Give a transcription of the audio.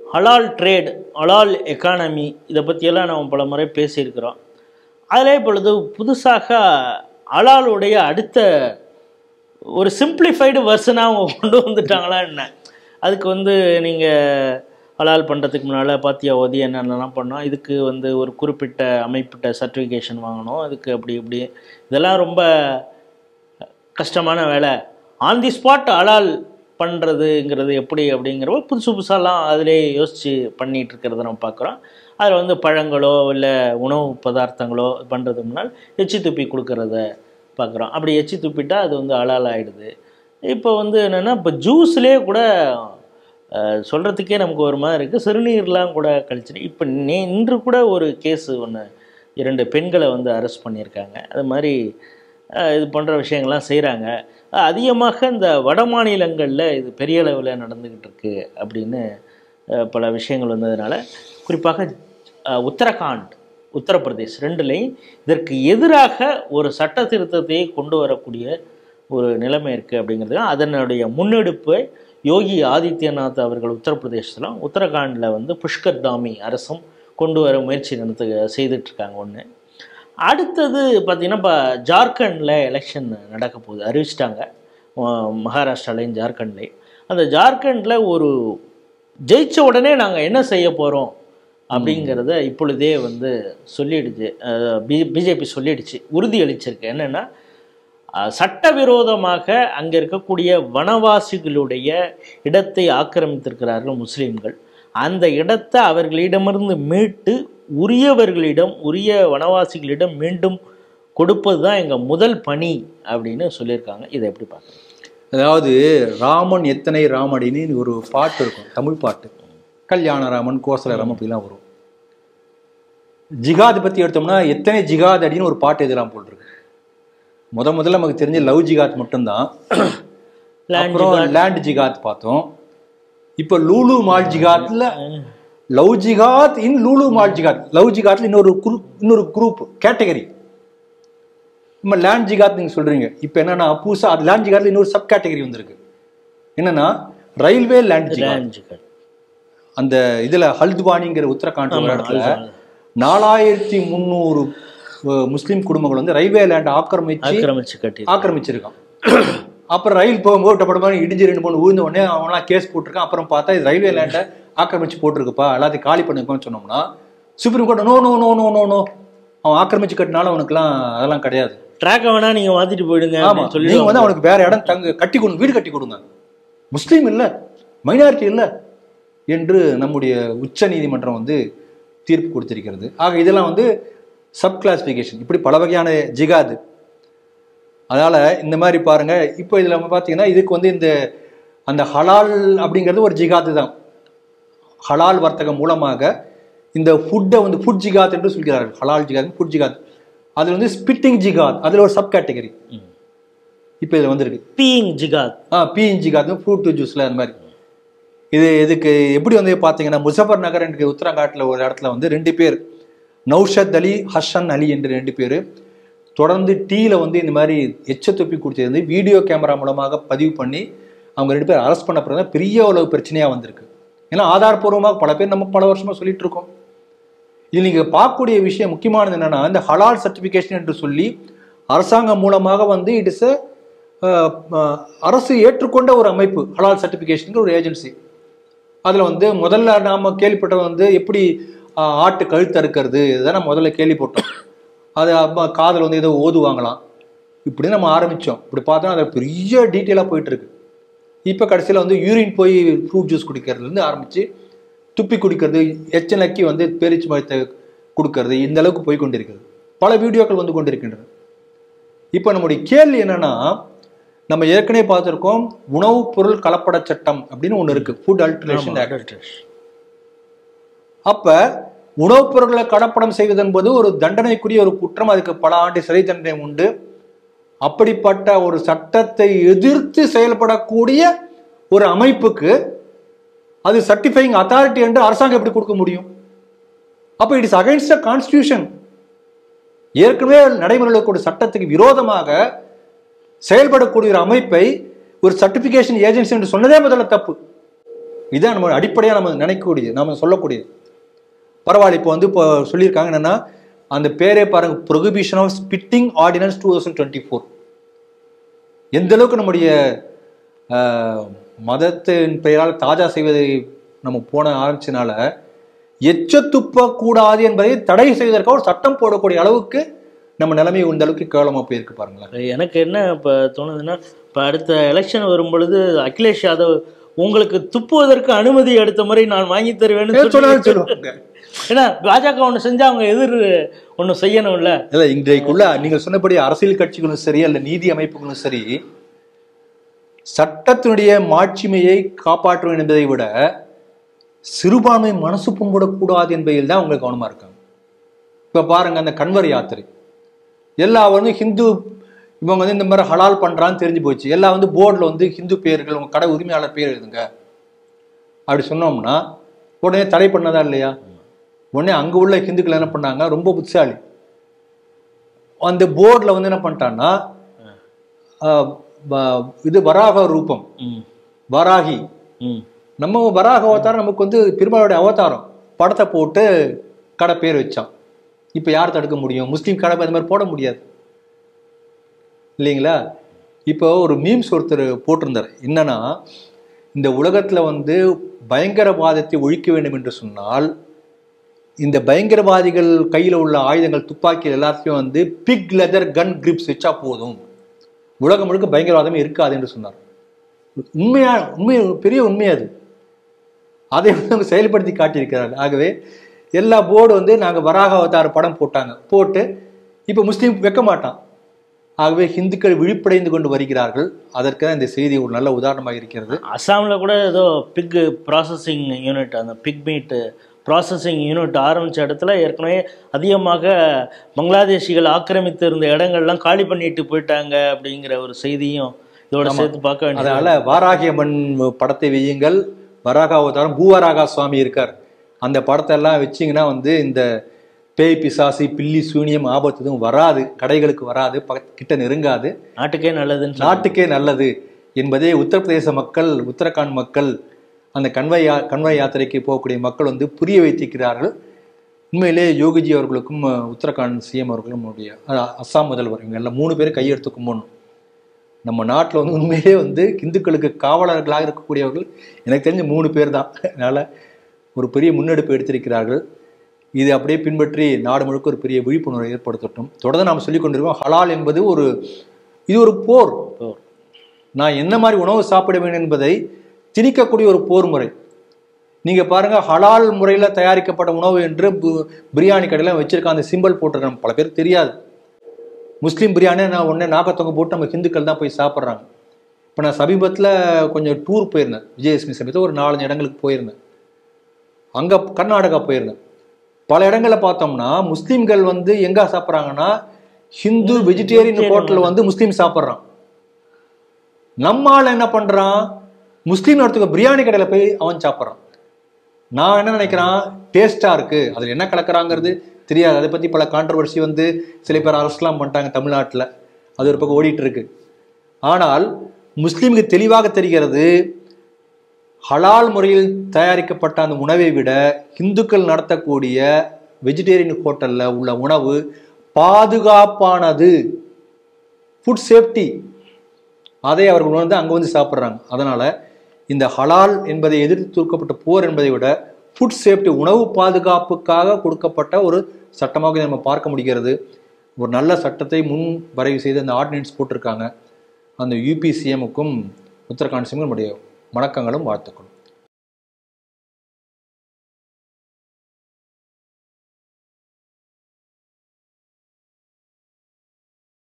ஹலால் ட்ரேட் ஹலால் எக்கானமி இதை பற்றியெல்லாம் நம்ம பல முறை பேசியிருக்கிறோம் அதிலே இப்பொழுது புதுசாக ஹலாலுடைய அடுத்த ஒரு சிம்பிளிஃபைடு வெர்ஷனாக அவங்க கொண்டு வந்துட்டாங்களா என்ன அதுக்கு வந்து நீங்கள் ஹலால் பண்ணுறதுக்கு முன்னால் பாத்தியா ஓதி என்னென்னலாம் பண்ணோம் இதுக்கு வந்து ஒரு குறிப்பிட்ட அமைப்பிட்ட சர்டிஃபிகேஷன் வாங்கணும் அதுக்கு அப்படி இப்படி இதெல்லாம் ரொம்ப கஷ்டமான வேலை ஆன் தி ஸ்பாட் அலால் பண்ணுறதுங்கிறது எப்படி அப்படிங்கிறப்ப புதுசு புதுசாலாம் அதிலே யோசித்து பண்ணிகிட்டு இருக்கிறத நம்ம பார்க்குறோம் அதில் வந்து பழங்களோ இல்லை உணவு பதார்த்தங்களோ பண்ணுறதுக்கு முன்னால் எச்சி துப்பி கொடுக்கறத பார்க்குறோம் அப்படி எச்சி துப்பிட்டா அது வந்து அலால் ஆகிடுது இப்போ வந்து என்னென்னா இப்போ ஜூஸ்லேயே கூட சொல்கிறதுக்கே நமக்கு ஒரு மாதிரி இருக்குது சிறுநீர்லாம் கூட கழிச்சிட்டு இப்போ நே இன்று கூட ஒரு கேஸு ஒன்று இரண்டு பெண்களை வந்து அரெஸ்ட் பண்ணியிருக்காங்க அது மாதிரி அஹ், இது போன்ற விஷயங்கள்லாம் செய்கிறாங்க அதிகமாக இந்த வட மாநிலங்களில் இது பெரிய அளவில் நடந்துக்கிட்டு இருக்கு அப்படின்னு அஹ், பல விஷயங்கள் வந்ததுனால குறிப்பாக அஹ், உத்தரகாண்ட் உத்தரப்பிரதேஷ் ரெண்டுலேயும் இதற்கு எதிராக ஒரு சட்ட திருத்தத்தை கொண்டு வரக்கூடிய ஒரு நிலைமை இருக்குது அப்படிங்கிறது அதனுடைய முன்னெடுப்பை யோகி ஆதித்யநாத் அவர்கள் உத்தரப்பிரதேசத்தில் உத்தரகாண்டில் வந்து புஷ்கர் தாமி அரசும் கொண்டு வர முயற்சி நடத்து செய்துட்ருக்காங்க ஒன்று அடுத்தது பார்த்திங்கன்னா இப்போ ஜார்க்கண்டில் எலெக்ஷன் நடக்க போகுது அறிவிச்சிட்டாங்க அஹ் மகாராஷ்டிராலையும் ஜார்க்கண்ட்லேயும் அந்த ஜார்க்கண்டில் ஒரு ஜெயிச்ச உடனே நாங்கள் என்ன செய்ய போகிறோம் அப்படிங்கிறத இப்பொழுதே வந்து சொல்லிடுச்சு பி பிஜேபி சொல்லிடுச்சு உறுதி அளிச்சிருக்கு என்னென்னா அஹ், சட்டவிரோதமாக அங்கே இருக்கக்கூடிய வனவாசிகளுடைய இடத்தை ஆக்கிரமித்திருக்கிறார்கள் முஸ்லீம்கள் அந்த இடத்தை அவர்களிடமிருந்து மீட்டு உரியவர்களிடம் உரிய வனவாசிகளிடம் மீண்டும் கொடுப்பது தான் எங்கள் முதல் பணி அப்படின்னு சொல்லியிருக்காங்க இதை எப்படி பார்க்குறீங்க அதாவது ராமன் எத்தனை ராமடின்னு ஒரு பாட்டு இருக்கும் தமிழ் பாட்டு கல்யாண ராமன் கோசல ராமன் அப்படிலாம் வரும் ஜிகாத் பத்தி எடுத்தோம்னா எத்தனை ஜிகாத் அடின்னு ஒரு பாட்டு எழுதலாம் போல் இருக்கு முத முதல்ல நமக்கு தெரிஞ்ச லவ் ஜிகாத் மட்டும்தான் Land அப்புறம் லேண்ட் ஜிகாத் பார்த்தோம் இப்போ லூலு மால் ஜிகாத்ல லவ் ஜிகாத் இன் லூலு மால் ஜிகாத் லவ் ஜிகாத்ல இன்னொரு குரூப் இன்னொரு குரூப் கேட்டகரி நம்ம லேண்ட் ஜிகாத் நீங்க சொல்றீங்க இப்போ என்னன்னா புதுசா அது லேண்ட் ஜிகாத்ல இன்னொரு சப் கேட்டகரி வந்திருக்கு என்னன்னா ரயில்வே லேண்ட் ஜிகாத் Land jihad. அந்த இதுல ஹல்துவானிங்கிற உத்தரகாண்ட் ஒரு ஆமா, இடத்துல ஹல்துவானி. நாலாயிரத்தி முந்நூறு அஹ், முஸ்லிம் குடும்பங்கள் வந்து ரயில்வே லேண்ட் ஆக்கிரமிச்சு ஆக்கிரமிச்சு கட்டி ஆக்கிரமிச்சிருக்கான் அப்புறம் ரயில் போகும்போது டப்படமாக இடிஞ்சு ரெண்டு மூணு விழுந்த உடனே அவன்லாம் கேஸ் போட்டிருக்கான் அப்புறம் பார்த்தா இது ரயில்வே லேண்டை ஆக்கிரமிச்சு போட்டிருக்குப்பா எல்லாத்தையும் காலி பண்ணிருக்கோம்னு சொன்னோம்னா supreme court no no no no no no அவன் ஆக்கிரமிச்சு கட்டினாலும் அவனுக்குலாம் அதெல்லாம் கிடையாது ட்ராக்கை வேணா நீங்க மாத்திட்டு போயிடுங்க ஆமா அப்படின்னு சொல்லி நீங்க வந்து அவனுக்கு வேற இடம் தங்க கட்டி கொடுங்க வீடு கட்டி கொடுங்க முஸ்லீம் இல்ல மைனாரிட்டி இல்ல என்று நம்முடைய உச்ச நீதிமன்றம் வந்து தீர்ப்பு கொடுத்திருக்கிறது ஆக இதெல்லாம் வந்து சப் கிளாசிபிகேஷன் இப்படி பல வகையான ஜிகாது அதனால இந்த மாதிரி பாருங்க இப்போ இதுல நம்ம பார்த்தீங்கன்னா இதுக்கு வந்து இந்த அந்த ஹலால் அப்படிங்கிறது ஒரு ஜிகாது தான் ஹலால் வர்த்தகம் மூலமாக இந்த ஃபுட்டை வந்து ஃபுட் ஜிகாத் என்று சொல்கிறார்கள் ஹலால் ஜிகாத் ஃபுட் ஜிகாத் அது வந்து ஸ்பிட்டிங் ஜிகாத் அதுல ஒரு சப் கேட்டகரி ம். இப்போ இதுல வந்திருக்கு பீயிங் ஜிகாத் ஆ பீயின் ஜிகாத் ஃப்ரூட் ஜூஸ்ல அந்த மாதிரி இது இதுக்கு எப்படி வந்து பார்த்தீங்கன்னா முசஃபர் நகர் என்கிற உத்தரகாட்டில் ஒரு இடத்துல வந்து ரெண்டு பேர் நௌஷத் அலி ஹஷன் அலி என்று ரெண்டு பேர் தொடர்ந்து டீல வந்து இந்த மாதிரி எச்ச தொப்பி கொடுத்தது வீடியோ கேமரா மூலமாக பதிவு பண்ணி அவங்க ரெண்டு பேர் அரெஸ்ட் பண்ண பிறகு தான் பெரிய அளவு பிரச்சனையா வந்திருக்கு ஏன்னா ஆதாரப்பூர்வமாக பல பேர் நம்ம பல வருஷமா சொல்லிட்டு இருக்கோம் இது நீங்க பார்க்கக்கூடிய விஷயம் முக்கியமானது என்னன்னா இந்த ஹலால் சர்டிபிகேஷன் என்று சொல்லி அரசாங்கம் மூலமாக வந்து இட் இஸ் அரசு ஏற்றுக்கொண்ட ஒரு அமைப்பு ஹலால் சர்டிபிகேஷன் ஒரு ஏஜென்சி அதுல வந்து முதல்ல நாம கேள்விப்பட்டது வந்து எப்படி ஆஹ், ஆட்டு கழுத்து அறுக்கிறது இதுதான் நம்ம முதல்ல கேள்விப்பட்டோம் அது அப்ப காதுல வந்து ஏதோ ஓதுவாங்களாம் இப்படி நம்ம ஆரம்பிச்சோம் இப்படி பார்த்தா அது பெரிய டீட்டெயிலாக போயிட்டு இருக்கு இப்போ கடைசியில் வந்து யூரின் போய் ஃப்ரூட் ஜூஸ் குடிக்கிறதுலேருந்து ஆரம்பிச்சு துப்பி குடிக்கிறது எச்சனக்கி வந்து பேரிச்சு மரத்தை கொடுக்கறது இந்த அளவுக்கு போய் கொண்டிருக்கிறது பல வீடியோக்கள் வந்து கொண்டிருக்கின்றன இப்போ நம்முடைய கேள்வி என்னன்னா நம்ம ஏற்கனவே பார்த்துருக்கோம் உணவுப் பொருள் கலப்பட சட்டம் அப்படின்னு ஒன்று இருக்கு ஃபுட் அல்ட்ரேஷன் ஆக்ட் அப்ப உணவுப் பொருட்களை கலப்படம் செய்வது என்பது ஒரு தண்டனைக்குரிய ஒரு குற்றம் அதுக்கு பல ஆண்டு சிறை தண்டனை உண்டு அப்படிப்பட்ட ஒரு சட்டத்தை எதிர்த்து செயல்படக்கூடிய ஒரு அமைப்புக்கு அது சர்டிஃபைங் அத்தாரிட்டி என்று அரசாங்கம் எப்படி கொடுக்க முடியும் அப்ப இட் இஸ் அகைன்ஸ்ட் கான்ஸ்டியூஷன் ஏற்கனவே நடைமுறையில் இருக்கக்கூடிய சட்டத்துக்கு விரோதமாக செயல்படக்கூடிய ஒரு அமைப்பை ஒரு சர்டிபிகேஷன் ஏஜென்சி என்று சொன்னதே முதல்ல தப்பு இதுதான் நம்ம அடிப்படையாக நம்ம நினைக்கக்கூடியது நம்ம சொல்லக்கூடியது பரவாயில்ல இப்போ வந்து இப்போ சொல்லியிருக்காங்க என்னன்னா அந்த பேரே பாருங்க prohibition of spitting ordinance two thousand twenty four எந்த அளவுக்கு நம்முடைய ஆஹ், மதத்தின் பெயரால் தாஜா செய்வதை நம்ம போன ஆரம்பிச்சனால எச்ச துப்ப கூடாது என்பதை தடை செய்வதற்காக ஒரு சட்டம் போடக்கூடிய அளவுக்கு நம்ம நிலைமை இந்த அளவுக்கு கேவலமா போயிருக்கு பாருங்களேன் எனக்கு என்ன இப்போ தோணுதுன்னா இப்போ அடுத்த எலெக்ஷன் வரும் பொழுது அகிலேஷ் யாதவ் உங்களுக்கு துப்புவதற்கு அனுமதி எடுத்த முறை நான் வாங்கி தருவேன்னு சொன்னாலும் சொல்லி- சொல்லுவாங்க ஏன்னா பாஜக ஒன்று செஞ்சா அவங்க எதிர் ஒன்று செய்யணும்ல இல்ல இன்றைக்குள்ள நீங்க சொன்னபடி அரசியல் கட்சிகளும் சரி அல்ல நீதி அமைப்புகளும் சரி சட்டத்தினுடைய மாட்சிமையை காப்பாற்ற என்பதை விட சிறுபான்மை மனசு புண்படக்கூடாது என்பதில் தான் அவங்க கவனமா இருக்காங்க இப்ப பாருங்க அந்த கன்வர் யாத்திரை எல்லா வந்து ஹிந்து இவங்க வந்து இந்த மாதிரி ஹலால் பண்றான்னு தெரிஞ்சு போச்சு எல்லாம் வந்து போர்டில் வந்து ஹிந்து பேர்கள் உங்க கடை உரிமையாளர் பேர் எழுதுங்க அப்படி சொன்னோம்னா உடனே தடை பண்ணதா இல்லையா உடனே அங்க உள்ள ஹிந்துக்கள் என்ன பண்ணாங்க ரொம்ப புத்திசாலி அந்த போர்டில் வந்து என்ன பண்ணிட்டான்னா ஆஹ், வ- இது வராக ரூபம் ம் வராகி ம் நம்ம வராக அவதாரம் நமக்கு வந்து பெருமாளுடைய அவதாரம் படத்தை போட்டு கடை பேர் வச்சான் இப்போ யார் தடுக்க முடியும் முஸ்லீம் கடை அந்த மாதிரி போட முடியாது இல்லைங்களா இப்போ ஒரு மீம்ஸ் ஒருத்தர் போட்டிருந்தார் என்னன்னா இந்த உலகத்துல வந்து பயங்கரவாதத்தை ஒழிக்க வேண்டும் என்று சொன்னால் இந்த பயங்கரவாதிகள் கையில உள்ள ஆயுதங்கள் துப்பாக்கிகள் எல்லாத்தையும் வந்து பிக் லெதர் கன் கிரிப்ஸ் வச்சா போதும் உலகம் முழுக்க பயங்கரவாதமே இருக்காது என்று சொன்னார் உண்மையா உண்மை பெரிய உண்மை அது அதை வந்து அவங்க செயல்படுத்தி காட்டியிருக்கிறார்கள் ஆகவே எல்லா போர்டு வந்து நாங்கள் வராக அவதார படம் போட்டாங்க போட்டு இப்போ முஸ்லீம் வைக்க மாட்டான் ஆகவே ஹிந்துக்கள் விழிப்படைந்து கொண்டு வருகிறார்கள் அதற்கு தான் இந்த செய்தி ஒரு நல்ல உதாரணமாக இருக்கிறது அசாம்ல கூட ஏதோ பிக் ப்ராசஸிங் யூனிட் அந்த பிக் மீட் ப்ராசஸிங் யூனிட் ஆரம்பிச்ச இடத்துல ஏற்கனவே அதிகமாக பங்களாதேஷிகள் ஆக்கிரமித்து இருந்த இடங்கள்லாம் காலி பண்ணிட்டு போயிட்டாங்க அப்படிங்கிற ஒரு செய்தியும் இதோட சேர்த்து பார்க்க வேண்டியது அதனால வாராகியம்மன் படத்தை வையுங்கள் வராக அவதாரம் பூவராகா சுவாமி இருக்கார் அந்த படத்தை எல்லாம் வச்சீங்கன்னா வந்து இந்த பேய் பிசாசி பில்லி சூனியம் ஆபத்து எதுவும் வராது கடைகளுக்கு வராது பக்க- கிட்ட நெருங்காது நாட்டுக்கே நல்லதுன்னு சொல்லி- நாட்டுக்கே நல்லது என்பதை உத்தரப்பிரதேச மக்கள் உத்தரகாண்ட் மக்கள் அந்த கன்வை யா கன்வை யாத்திரைக்கு போகக்கூடிய மக்கள் வந்து புரிய வைத்திருக்கிறார்கள் உண்மையிலே யோகிஜி அவர்களுக்கும் அஹ், உத்தரகாண்ட் சிஎம் அவர்களும் நம்முடைய அஹ், அஸ்ஸாம் முதல்வர் இவங்க எல்லாம் மூணு பேரும் கையெடுத்து கும்பிடணும் நம்ம நாட்டில் வந்து உண்மையிலே வந்து இந்துக்களுக்கு காவலர்களாக இருக்கக்கூடியவர்கள் எனக்கு தெரிஞ்ச மூணு பேர் தான் அதனால் ஒரு பெரிய முன்னெடுப்பு எடுத்திருக்கிறார்கள் இது அப்படியே பின்பற்றி நாடு முழுக்க ஒரு பெரிய விழிப்புணர்வை ஏற்படுத்தட்டும் தொடர்ந்து நாம் சொல்லிக் கொண்டிருக்கோம் ஹலால் என்பது ஒரு இது ஒரு போர் போர். நான் என்ன மாதிரி உணவு சாப்பிட வேண்டும் என்பதை திணிக்கக்கூடிய ஒரு போர் முறை நீங்க பாருங்க ஹலால் முறையில தயாரிக்கப்பட்ட உணவு என்று பு- பிரியாணி கடையில வச்சிருக்க அந்த சிம்பிள் போட்டிருக்காங்க பல பேருக்கு தெரியாது முஸ்லீம் பிரியாணி நான் உடனே நாக்கத்தொங்க போட்டு நம்ம ஹிந்துக்கள் தான் போய் சாப்பிட்றாங்க இப்போ நான் சமீபத்தில் கொஞ்சம் டூர் போயிருந்தேன் விஜயலட்சுமி சமயத்தில் ஒரு நாலஞ்சு இடங்களுக்கு போயிருந்தேன் அங்கே கர்நாடகா போயிருந்தேன் பல இடங்களில் பார்த்தோம்னா முஸ்லீம்கள் வந்து எங்க சாப்பிட்றாங்கன்னா ஹிந்து வெஜிடேரியன் ஹோட்டல் வந்து முஸ்லீம் சாப்பிட்றான் நம்ம ஆள் என்ன பண்றான் முஸ்லீம் இடத்துக்கு பிரியாணி கடையில போய் அவன் சாப்பிட்றான் நான் என்ன நினைக்கிறான் டேஸ்டா இருக்கு அதுல என்ன கலக்குறாங்கிறது தெரியாது அதை பத்தி பல கான்ட்ரவர்சி வந்து சில பேர் அரசுலாம் பண்ணிட்டாங்க தமிழ்நாட்டுல அது ஒரு பக்கம் ஓடிட்டு இருக்கு ஆனால் முஸ்லீமுக்கு தெளிவாக தெரிகிறது ஹலால் முறையில் தயாரிக்கப்பட்ட அந்த உணவை விட இந்துக்கள் நடத்தக்கூடிய வெஜிடேரியன் ஹோட்டல்ல உள்ள உணவு பாதுகாப்பானது ஃபுட் சேஃப்டி அதை அவர்கள் உணர்ந்து அங்கே வந்து சாப்பிட்றாங்க அதனால இந்த ஹலால் என்பதை எதிர்த்து தூக்கப்பட்ட போர் என்பதை விட ஃபுட் சேஃப்டி உணவு பாதுகாப்புக்காக கொடுக்கப்பட்ட ஒரு சட்டமாக இதை நம்ம பார்க்க முடிகிறது ஒரு நல்ல சட்டத்தை முன் வரைவு செய்து அந்த ஆர்டினன்ஸ் போட்டிருக்காங்க அந்த யூபி சிஎமுக்கும் உத்தரகாண்ட் சிஎமுக்கும் நம்முடைய வணக்கங்களும் வாழ்த்துக்களும்